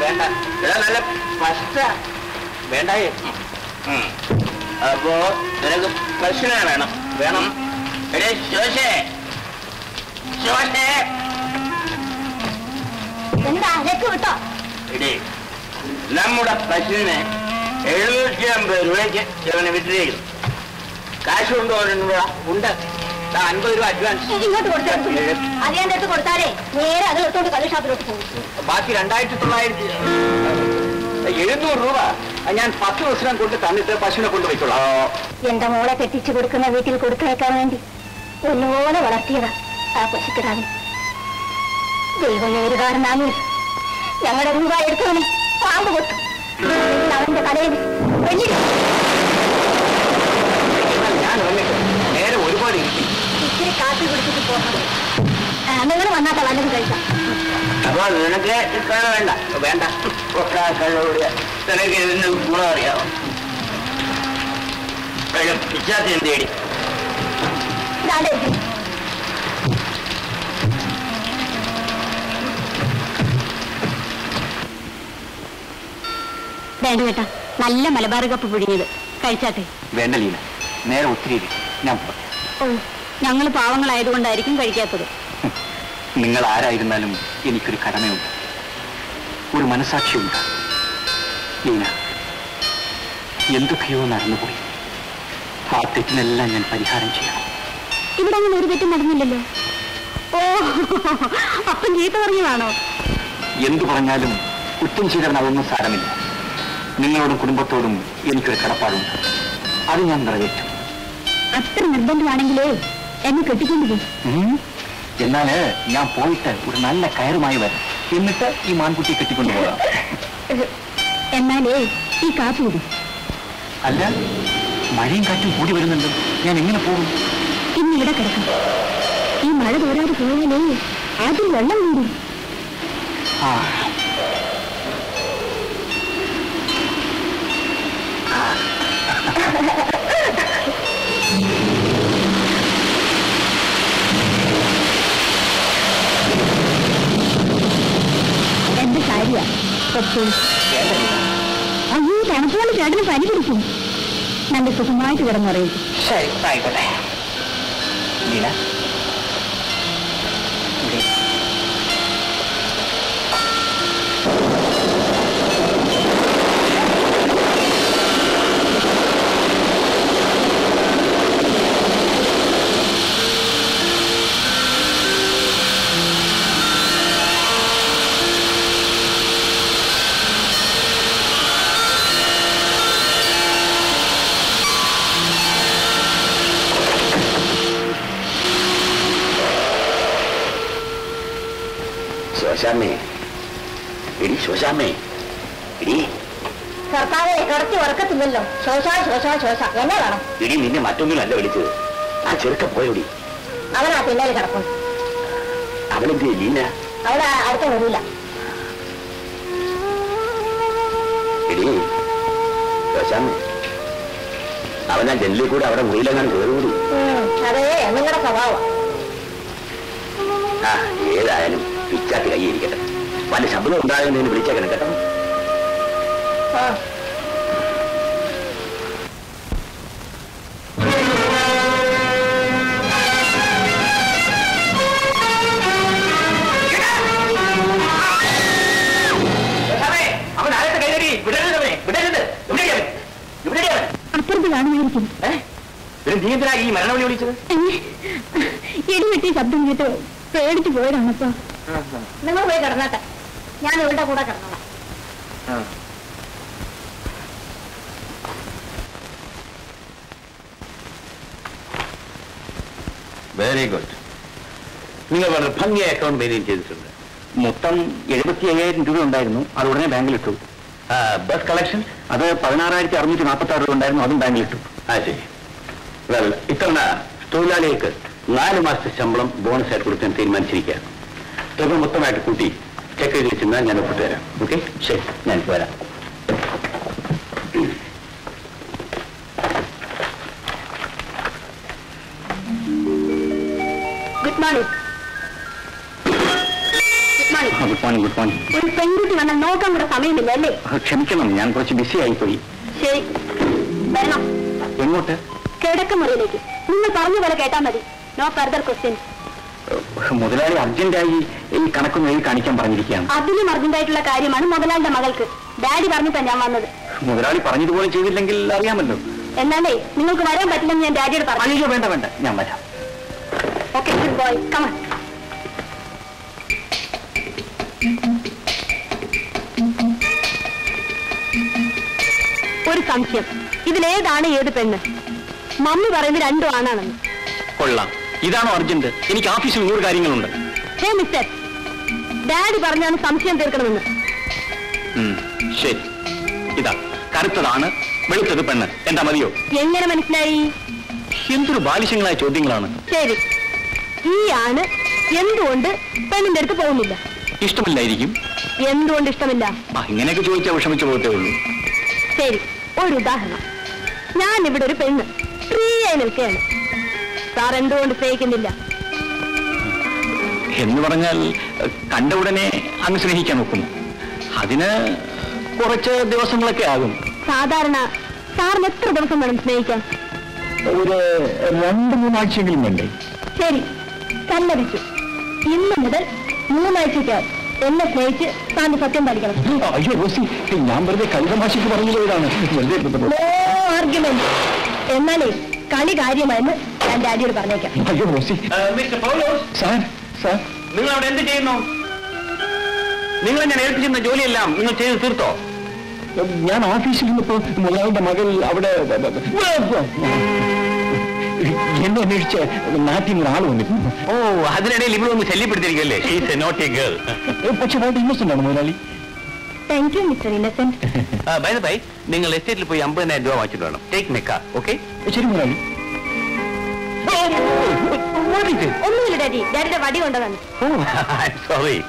വേണ്ട എടാ നല്ല പസ്റ്റ വേണ്ടായേ ഉം. അപ്പോ നിനക്ക് പശുവിനെ വേണം വേണം എടേ ശോശേ ശോശേ എന്താ അലക്ക് വിട്ടോ എടേ നമ്മുടെ പശുവിനെ എഴുന്നൂറ്റി അമ്പത് രൂപയ്ക്ക് ഇവനെ വിട്ടിരിക്കുന്നു കാശ് കൊണ്ടുപോകുന്നുണ്ടോ ഉണ്ട് ദാ അൻപത് രൂപ അഡ്വാൻസ് ഇങ്ങോട്ട് കൊടുത്തു അത് ഞാൻ എടുത്ത് കൊടുത്താലേ നേരെ അത് എടുത്തോണ്ട് കള്ള് ഷാപ്പിലോട്ട് പോകും ബാക്കി രണ്ടായിരത്തി തൊള്ളായിരത്തി എഴുന്നൂറ് രൂപ അത് ഞാൻ പത്ത് ദിവസം കൊണ്ട് തന്നിട്ട് പശുവിനെ കൊണ്ടുപോയിക്കോളാം എന്റെ മോളെ കെട്ടിച്ചു കൊടുക്കുന്ന വീട്ടിൽ കൊടുത്തയക്കാൻ വേണ്ടി ഒന്നുപോലെ വളർത്തിയതാ ആ പശുക്കിടാവിന് ദൈവം ഒരു കാരണമാണ് ഞങ്ങളുടെ രൂപ എടുത്തവനെ പാമ്പ് കൊത്തു അവന്റെ തലയിൽ വെള്ളി ഞാൻ വന്നിട്ട് നേരെ ഒരുപാട് ഇരിക്കും ഇച്ചിരി കാപ്പി കുടിച്ചിട്ട് പോകണം നിങ്ങൾ വന്നാട്ടെ വല്ലതും കഴിക്കാം അപ്പൊ നിനക്ക് ഇത്ര വേണ്ട വേണ്ട ഒക്കെ കഴിവുകൂടിയ നിനക്ക് ഇതിന്റെ ഗുണം അറിയാമോ കഴിയും പിച്ചാത്തി തേടി ഇതാണ്ട് ഇരിക്ക്. വേണ്ട കേട്ടാ നല്ല മലബാർ കപ്പ് പിടിഞ്ഞത് കഴിച്ചാട്ടെ വേണ്ട ലീല നേരെ ഒത്തിരി ഇരിക്കും ഞാൻ പോട്ടെ ഓ ഞങ്ങൾ പാവങ്ങളായതുകൊണ്ടായിരിക്കും കഴിക്കാത്തത് നിങ്ങൾ ആരായിരുന്നാലും എനിക്കൊരു കടമയുണ്ട് ഒരു മനസാക്ഷിയുണ്ട് ലീന എന്തൊക്കെയോ നടന്നുപോയി ആ തെറ്റിനെല്ലാം ഞാൻ പരിഹാരം ചെയ്യണം ഇവിടെ അങ്ങനെ ഒരു തെറ്റും നടന്നില്ലല്ലോ ഓ അപ്പം ചീത്ത പറഞ്ഞതാണോ എന്തു പറഞ്ഞാലും കുറ്റം ചെയ്തവൻ അതൊന്നും സാരമില്ല നിങ്ങളോടും കുടുംബത്തോടും എനിക്കൊരു കടപ്പാടുണ്ട് അത് ഞാൻ നിറവേറ്റും അത്ര നിർബന്ധമാണെങ്കിലേ എന്നെ കെട്ടിക്കൊണ്ടുപോകും ഉം. എന്നാല് ഞാൻ പോയിട്ട് ഒരു നല്ല കയറുമായി വരാം എന്നിട്ട് ഈ മാൻകുട്ടിയെ കെട്ടിക്കൊണ്ടുപോകാം എന്നാലേ ഈ കാപ്പി കുടി അല്ല മഴയും കാറ്റും കൂടി വരുന്നുണ്ട് ഞാൻ എങ്ങനെ പോകും ഇന്ന് ഇവിടെ കിടക്കാം ഈ മഴ തോരാതെ പോയാലേ ആദ്യം വെള്ളം മൂടും ആ എന്റെ കാര്യ അയ്യോ തണുപ്പോണ്ട് ചേട്ടന് പനി പിടിക്കും നല്ല സുഖമായിട്ട് കിടന്നുറയും ശരി ആയിക്കോട്ടെ ലീല ഇവിടെ. ശോശാമ്മേ എടി ശോശാമ്മേ എടി കർത്താവെ കിടത്തി ഉറക്കത്തില്ലല്ലോ ശോശ ശോശ ശോശ എന്നെ വേണം എടി നിന്നെ മറ്റൊന്നിനല്ല വിളിച്ചത് ആ ചെറുക്ക പോയോടി അവനാ പിന്നാലെ കിടക്കുന്നു അവനെന്ത് ലീന അവിടെ അടുത്ത വരൂല എടി ശോശാമ്മേ അവനാ ജനലിൽ കൂടെ അവിടെ മുറിയിലെങ്ങാനും കയറുകൂടി ഉം, അതേ നിങ്ങളുടെ സ്വഭാവം ആ ഏതായാലും പിച്ചാത്തി കൈയിരിക്കട്ടെ വല്ല ശബ്ദം ഉണ്ടാകുന്നതിന് വിളിച്ചേക്കണം കേട്ടോ ആ അവൻ ആരത്തെ കൈകടി വിടരുത് അവനെ വിടരുത് ഇവിടെ അവൻ ഇവിടെ അവൻ അപ്പുറത്ത് കാണുമായിരിക്കും പിന്നെ നീ എന്തിനാ ഈ മരണവിളി വിളിച്ചത് ഇടിവെട്ടി ശബ്ദം കേട്ട് പേടിച്ചു പോയതാണപ്പോ നിങ്ങൾ പോയി കിടന്നാട്ടെ ഞാൻ ഇവളുടെ കൂടെ കിടന്നോളാം വെരി ഗുഡ് നിങ്ങൾ വളരെ ഭംഗിയായ അക്കൗണ്ട് മെയിൻറ്റെയിൻ ചെയ്തിട്ടുണ്ട് മൊത്തം എഴുപത്തി അയ്യായിരം രൂപ ഉണ്ടായിരുന്നു അത് ഉടനെ ബാങ്കിലിട്ടു ബസ് കളക്ഷൻ അത് പതിനാറായിരത്തി അറുന്നൂറ്റി നാൽപ്പത്തി ആറ് രൂപ ഉണ്ടായിരുന്നു അതും ബാങ്കിലിട്ടു ആ ശരി വെൽ ഇത്തവണ തൊഴിലാളികൾക്ക് നാല് മാസത്തെ ശമ്പളം ബോണസ് ആയിട്ട് കൊടുക്കാൻ തീരുമാനിച്ചിരിക്കുകയാണ് തുക മൊത്തമായിട്ട് കൂട്ടി ചെക്ക് എഴുതി വെച്ചിരുന്നാൽ ഞാൻ ഒപ്പിട്ട് തരാം ഓക്കെ ശരി ഞാൻ വരാം good morning good morning good morning good morning ഒരു പെൺകുട്ടി വന്നാൽ നോക്കാൻ കൂടെ സമയമില്ല അല്ലേ ക്ഷമിക്കണം ഞാൻ കുറച്ച് ബിസി ആയിപ്പോയി ശരി വരണം എങ്ങോട്ട് കിടക്കമുറിയിലേക്ക് നിങ്ങൾ പറഞ്ഞ പോലെ കേട്ടാൽ മതി നോ ഫർദർ ക്വസ്റ്റ്യൻസ് മുതലാളി അർജന്റായി ഈ കണക്കൊന്ന് എഴുതി കാണിക്കാൻ പറഞ്ഞിരിക്കുകയാണ് അതിലും അർജന്റായിട്ടുള്ള കാര്യമാണ് മുതലാളിന്റെ മകൾക്ക് ഡാഡി പറഞ്ഞിട്ടാ ഞാൻ വന്നത് മുതലാളി പറഞ്ഞതുപോലെ ചെയ്തില്ലെങ്കിൽ അറിയാമല്ലോ എന്നാലേ നിങ്ങൾക്ക് വരാൻ പറ്റില്ലെന്ന് ഞാൻ ഡാഡിയോട് പറഞ്ഞു അയ്യോ വേണ്ട വേണ്ട ഞാൻ വരാം ഓക്കെ ഗുഡ് ബോയ് കമൺ ഒരു സംശയം ഇതിലേതാണ് ഏത് പെണ്ണ് മമ്മി പറയുന്നത് രണ്ടും ആണാണെന്ന് കൊള്ളാം ഇതാണോ അർജന്റ് എനിക്ക് ഓഫീസിൽ നൂറ് കാര്യങ്ങളുണ്ട് ഹേ മിസ്റ്റർ ഡാഡി പറഞ്ഞാണ് സംശയം തീർക്കണമെന്ന് ഉം, ശരി ഇതാ കറുത്തതാണ് വെളുത്തത് പെണ്ണ് എന്താ മതിയോ എങ്ങനെ മനസ്സിലായി എന്തൊരു ബാലിശങ്ങളായ ചോദ്യങ്ങളാണ് ശരി ഈ ആണ് എന്തുകൊണ്ട് പെണ്ണിന്റെ അടുത്ത് പോകുന്നില്ല ഇഷ്ടമില്ലായിരിക്കും എന്തുകൊണ്ട് ഇഷ്ടമില്ല ആ ഇങ്ങനെയൊക്കെ ചോദിച്ചാൽ വിഷമിച്ചു പോകത്തേ ഉള്ളൂ ശരി ഒരു ഉദാഹരണം ഞാൻ ഇവിടെ ഒരു പെണ്ണ് ഫ്രീ ആയി നിൽക്കുകയാണ് സാർ എന്തുകൊണ്ട് സ്നേഹിക്കുന്നില്ല എന്ന് പറഞ്ഞാൽ ഏഹ്, കണ്ട ഉടനെ അങ്ങ് സ്നേഹിക്കാൻ നോക്കുന്നു അതിന് കുറച്ച് ദിവസങ്ങളൊക്കെ ആകും സാധാരണ സാറിന് എത്ര ദിവസം വേണം സ്നേഹിക്കാൻ ഒരു രണ്ട് മൂന്നാഴ്ചയെങ്കിലും വേണ്ടേ ശരി സമ്മതിച്ചു ഇന്ന് മുതൽ മൂന്നാഴ്ചയ്ക്കകം എന്നെ സ്നേഹിച്ച് സാറിന് സത്യം പാലിക്കണം അയ്യോ റോസി ഞാൻ വെറുതെ കളിതമാശയ്ക്ക് പറഞ്ഞു പോയതാണ് വെറുതെ നോ ആർഗ്യുമെന്റ് എന്നാലേ കളി കാര്യമായെന്ന് ഞാൻ ഡാഡിയോട് പറഞ്ഞേക്കാം അയ്യോ Rosy mister Paulose sir sir നിങ്ങൾ അവിടെ എന്ത് ചെയ്യുന്നു നിങ്ങൾ ഞാൻ ഏൽപ്പിച്ചിരുന്ന ജോലിയെല്ലാം നിങ്ങൾ ചെയ്ത് തീർത്തോ ഞാൻ ഓഫീസിൽ നിന്നിപ്പോ മുതലാളിന്റെ മകൾ അവിടെ എന്നെ അന്വേഷിച്ച് നാട്ടിൽ നിന്ന് ആൾ വന്നിരുന്നു ഓ അതിനിടയിൽ ഇവിടെ ഒന്ന് ശല്യപ്പെടുത്തിയിരിക്കല്ലേ she's a not a girl പക്ഷെ വളരെ ഇന്നസെന്റ് ആണ് മുതലാളി thank you mister innocent bye bye നിങ്ങൾ എസ്റ്റേറ്റിൽ പോയി അമ്പതിനായിരം രൂപ വാങ്ങിച്ചിട്ട് വേണം ടേക്ക് മെക്ക ഓക്കെ ശരി മുതലാളി ഒന്നുമില്ല ഡാഡി ഡാഡിയുടെ വടി കൊണ്ടതാണ് സോറി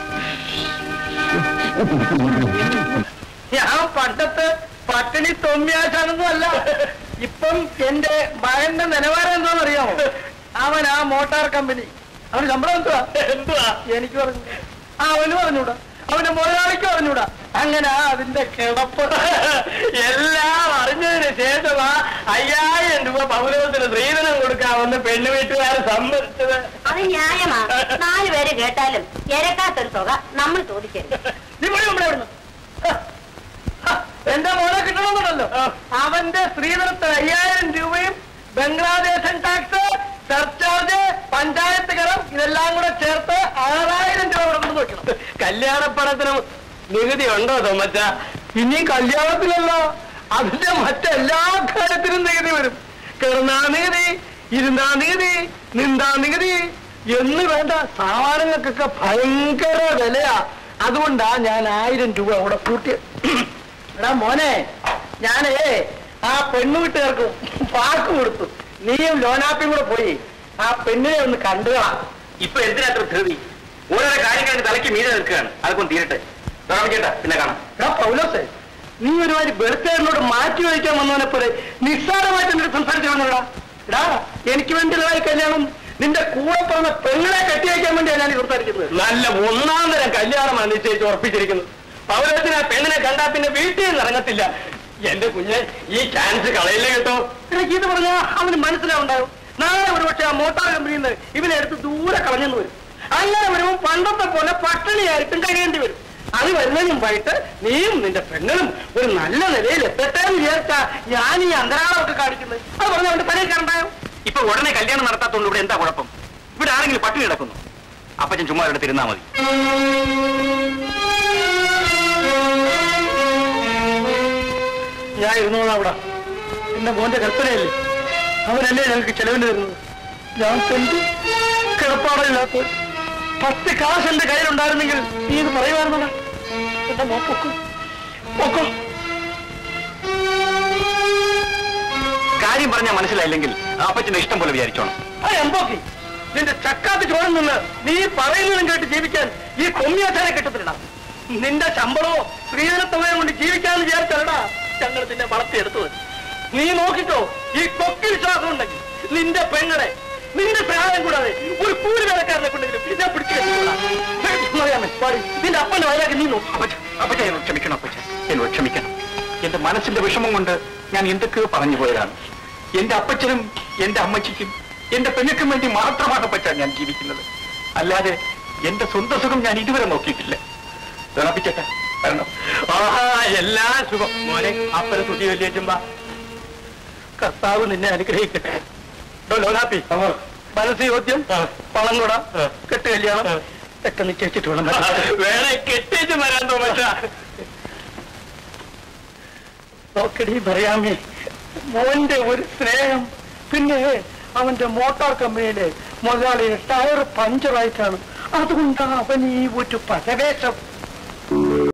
ഞാൻ പണ്ടത്തെ പട്ടിണി തൊമ്മിയാശാനൊന്നും അല്ല ഇപ്പം എന്റെ മകന്റെ നിലവാരം എന്താണെന്ന് അറിയാമോ അവൻ ആ മോട്ടാർ കമ്പനി അവന് ശമ്പളം എന്തുവാ എന്തുവാ എനിക്ക് പറഞ്ഞു ആ അവന് പറഞ്ഞൂടാ അവന്റെ മുതലാളിക്ക് പറഞ്ഞൂടാ അങ്ങനെ അതിന്റെ കിടപ്പ് എല്ലാം അറിഞ്ഞതിന് ശേഷമാ അയ്യായിരം രൂപ പൗരവത്തിന് സ്ത്രീധനം കൊടുക്കാമെന്ന് പെണ്ണു വീട്ടുകാർ സമ്മതിച്ചത് അത് ന്യായമാ നാല് പേര് കേട്ടാലും ഇരക്കാത്തൊരു തുക നമ്മൾ ചോദിക്കരുത് നീ പോയി ഇവിടെ ഇവിടുന്ന്. ഹ, ഹ, എന്റെ മോനെ കിട്ടണമെന്നുണ്ടല്ലോ അവന്റെ സ്ത്രീധനത്തിന് അയ്യായിരം രൂപയും ബംഗ്ലാദേശൻ ടാക്സ് സർചാർജ് പഞ്ചായത്ത് കരം ഇതെല്ലാം കൂടെ ചേർത്ത് ആറായിരം രൂപ ഇവിടെ കൊണ്ട് വെക്കണം കല്യാണപ്പണത്തിന് നികുതി ഉണ്ടോ തോമച്ച ഇനി കല്യാണത്തിലല്ലോ അതിന്റെ മറ്റെല്ലാ കാര്യത്തിനും നികുതി വരും കിടന്നാ നികുതി ഇരുന്നാ നികുതി നിന്താ നികുതി എന്ന് വേണ്ട സാധനങ്ങൾക്കൊക്കെ ഭയങ്കര വിലയാ അതുകൊണ്ടാ ഞാൻ ആയിരം രൂപ അവിടെ കൂട്ടി എടാ മോനെ ഞാനേ ആ പെണ്ണു വീട്ടുകാർക്കും പാക്ക് കൊടുത്തു നീയും ലോനാപ്പിയും കൂടെ പോയി ആ പെണ്ണിനെ ഒന്ന് കണ്ടുകളാ ഇപ്പൊ എന്തിനാ അത്ര ധൃതി ഓരോരോ കാര്യങ്ങൾ തലയ്ക്ക് മീതെ നിൽക്കുകയാണ് അതൊക്കെ ഒന്ന് തീരട്ടെ വേണം ചേട്ടാ പിന്നെ കാണാം എടാ പൗലോസേ നീ ഒരുമാതിരി ബെർത്തേറിനോട് മാറ്റി വഹിക്കാൻ വന്നവനെ പോലെ നിസ്സാരമായിട്ട് എന്നോട് സംസാരിച്ചിരുന്നടാ എടാ എനിക്ക് വേണ്ടിയുള്ള ഈ കല്യാണം നിന്റെ കൂടെ പറഞ്ഞ പെങ്ങളെ കെട്ടിവയ്ക്കാൻ വേണ്ടിയാണ് ഞാൻ സംസാരിക്കുന്നത് നല്ല ഒന്നാം തരം കല്യാണമാണ് നിശ്ചയിച്ച് ഉറപ്പിച്ചിരിക്കുന്നത് പൗരത്തിന് ആ പെണ്ണിനെ കണ്ടാ പിന്നെ വീട്ടിൽ നിന്ന് ഇറങ്ങത്തില്ല എന്റെ കുഞ്ഞെ ഈ ചാൻസ് കളയില്ലേ കേട്ടോ എനിക്ക് ഇത് പറഞ്ഞാൽ അവന് മനസ്സിലാവുണ്ടാവും നാളെ ഒരുപക്ഷെ ആ മോട്ടാർ കമ്പനിയിൽ നിന്ന് ഇവനെ എടുത്ത് ദൂരെ കളഞ്ഞെന്ന് വരും അങ്ങനെ വരുമ്പോൾ പണ്ടത്തെ പോലെ പട്ടിണിയായിട്ടും കഴിയേണ്ടി വരും അത് വരുന്നതിന് മുമ്പായിട്ട് നീയും നിന്റെ പെങ്ങളും ഒരു നല്ല നിലയിൽ എത്തട്ടെ എന്ന് വിചാരിച്ചാ ഞാൻ ഈ അന്തരാളമൊക്കെ കാണിക്കുന്നത് അത് പറഞ്ഞ അവന്റെ തലയിൽ കണ്ടായോ ഇപ്പൊ ഉടനെ കല്യാണം നടത്താത്തോണ്ട് ഇവിടെ എന്താ കുഴപ്പം ഇവിടെ ആരെങ്കിലും പട്ടിണി കിടക്കുന്നു അപ്പച്ചൻ ചുമ്മാ ഇവിടെ തിരുന്നാ മതി ഞാൻ ഇരുന്നോളാം അവിടെ എന്റെ മോന്റെ കൽപ്പനയല്ലേ അവനല്ലേ ഞങ്ങൾക്ക് ചെലവിന് തരുന്നത് ഞാൻ തെണ്ടി കിടപ്പാടില്ലാത്ത പത്ത് കാശ് എന്റെ കയ്യിലുണ്ടായിരുന്നെങ്കിൽ നീ ഇത് പറയുമായിരുന്നടാ എന്റെ മോ പൊക്കോ പൊക്കോ കാര്യം പറഞ്ഞാൽ മനസ്സിലായില്ലെങ്കിൽ അപ്പച്ചന്റെ ഇഷ്ടം പോലെ വിചാരിച്ചോണം ആ എമ്പോക്കി നിന്റെ ചക്കാത്ത് ചോറിൽ നിന്ന് നീ പറയുന്നതും കേട്ട് ജീവിക്കാൻ ഈ കൊമ്മിയാച്ചാനെ കിട്ടത്തില്ലടാ നിന്റെ ശമ്പളമോ സ്ത്രീധനത്തുകയും കൊണ്ട് ജീവിക്കാന്ന് വിചാരിച്ചല്ലടാ ഞങ്ങൾ നിന്നെ വളർത്തിയെടുത്തത് നീ നോക്കിക്കോ ഈ കൊക്കി വിശ്വാസം ഉണ്ടെങ്കിൽ നിന്റെ പെങ്ങളെ നിന്റെ സഹായം കൂടാതെ ഒരു കൂലി വേലക്കാരനെ കൊണ്ടെങ്കിലും ഞാൻ പിടിച്ചു കെട്ടിക്കൊള്ളാം. മറിയാമ്മേ, പാടി. നിന്റെ അപ്പന്റെ വയലാക്കി നീ നോക്കും അപ്പച്ച അപ്പച്ച എന്നോട് ക്ഷമിക്കണം അപ്പച്ച എന്നോട് ക്ഷമിക്കണം എന്റെ മനസ്സിന്റെ വിഷമം കൊണ്ട് ഞാൻ എന്തൊക്കെയോ പറഞ്ഞു പോയതാണ് എന്റെ അപ്പച്ചനും എന്റെ അമ്മച്ചിക്കും എന്റെ പെണ്ണുക്കും വേണ്ടി മാത്രമാണ് അപ്പച്ച ഞാൻ ജീവിക്കുന്നത് അല്ലാതെ എന്റെ സ്വന്തം സുഖം ഞാൻ ഇതുവരെ നോക്കിയിട്ടില്ല അപ്പച്ചേട്ടാ വരണം ആഹാ എല്ലാ സുഖം മോനെ അപ്പനെ തുതി വലിയേറ്റുമ്പ കർത്താവ് നിന്നെ അനുഗ്രഹിക്കട്ടെ ഡോ ലോലാപ്പി മനസ്സ് ചോദ്യം പണം കൂടാ കെട്ട് കല്യാണം ഒക്കെ നിശ്ചയിച്ചിട്ട് വേണം വേറെ കെട്ടിച്ച് വരാൻ തോമച്ച നോക്കടി പറയാമേ മോന്റെ ഒരു സ്നേഹം പിന്നെ അവന്റെ മോട്ടോർ കമ്പനിയിലെ മുതലാളി ടയർ പഞ്ചറായിട്ടാണ് അതുകൊണ്ടാണ് അവൻ ഈ ഒരു പരവേശം